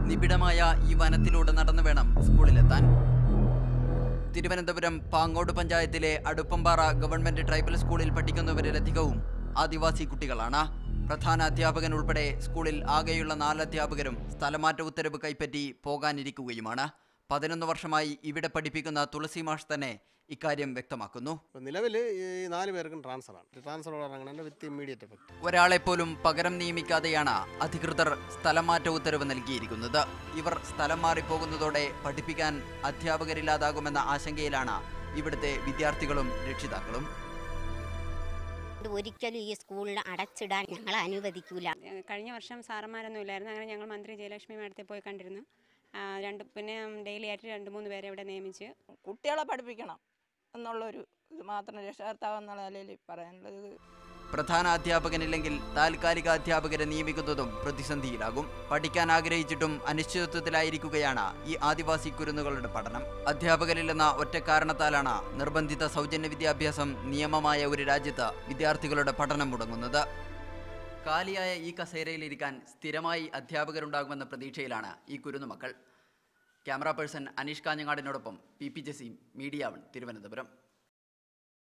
നിബിഡമായ ഈ വനത്തിലൂടെ നടന്നു വേണം സ്കൂളിലെത്താൻ തിരുവനന്തപുരം പാങ്ങോട് പഞ്ചായത്തിലെ അടുപ്പമ്പാറ ഗവൺമെന്റ് ട്രൈബൽ സ്കൂളിൽ പഠിക്കുന്നവരിലധികവും ആദിവാസി കുട്ടികളാണ് പ്രധാന അധ്യാപകൻ ഉൾപ്പെടെ സ്കൂളിൽ ആകെയുള്ള നാല് അധ്യാപകരും സ്ഥലമാറ്റ ഉത്തരവ് കൈപ്പറ്റി പോകാനിരിക്കുകയുമാണ് പതിനൊന്ന് വർഷമായി ഇവിടെ പഠിപ്പിക്കുന്ന തുളസി മാഷ് തന്നെ ഇക്കാര്യം വ്യക്തമാക്കുന്നു ഇപ്പം നിലവിൽ ഈ നാല് പേർക്കും ട്രാൻസ്ഫറാണ് ട്രാൻസ്ഫർ ഇറങ്ങണതിൻ്റെ വിത്ത് ഇമ്മീഡിയറ്റ് എഫക്റ്റ് ഒരാളെപ്പോലും പകരം നിയമിക്കാതെയാണ് അധികൃതർ സ്ഥലം മാറ്റ ഉത്തരവ് നൽകിയിരിക്കുന്നത് ഇവർ സ്ഥലം മാറിപ്പോകുന്നതോടെ പഠിപ്പിക്കാൻ അധ്യാപകരില്ലാതാകുമെന്ന ആശങ്കയിലാണ് ഇവിടുത്തെ വിദ്യാർത്ഥികളും രക്ഷിതാക്കളും ഇത് ഒരിക്കലും ഈ സ്കൂളിൽ അടച്ചിടാൻ ഞങ്ങൾ അനുവദിക്കൂല ഏഹ് കഴിഞ്ഞ വർഷം സാറന്മാരൊന്നും ഇല്ലായിരുന്നു അങ്ങനെ ഞങ്ങൾ മന്ത്രി ജയലക്ഷ്മി മാഡത്തെ പോയി കണ്ടിരുന്നു ആ, രണ്ട് പിന്നെ ഡെയിലി ആയിട്ട് രണ്ട് മൂന്ന് പേരെ ഇവിടെ നിയമിച്ച് കുട്ടികളെ പഠിപ്പിക്കണം എന്നുള്ളൊരു ഇത് മാത്രം രക്ഷകർത്താവ് എന്നുള്ള നിലയിൽ പറയാനുള്ളത് പ്രധാന അധ്യാപകനില്ലെങ്കിൽ താൽക്കാലിക അധ്യാപകരെ നിയമിക്കുന്നതും പ്രതിസന്ധിയിലാകും പഠിക്കാൻ ആഗ്രഹിച്ചിട്ടും അനിശ്ചിതത്വത്തിലായിരിക്കുകയാണ് ഈ ആദിവാസി കുരുന്നുകളുടെ പഠനം അധ്യാപകരില്ലെന്ന ഒറ്റ കാരണത്താലാണ് നിർബന്ധിത സൗജന്യ വിദ്യാഭ്യാസം നിയമമായ ഒരു രാജ്യത്ത് വിദ്യാർത്ഥികളുടെ പഠനം മുടങ്ങുന്നത് കാലിയായ ഈ കസേരയിലിരിക്കാൻ സ്ഥിരമായി അധ്യാപകരുണ്ടാകുമെന്ന പ്രതീക്ഷയിലാണ് ഈ കുരുന്നുമക്കൾ ക്യാമറ പേഴ്സൺ അനീഷ് കാഞ്ഞങ്ങാടിനോടൊപ്പം P P Jaseem Media One Thiruvananthapuram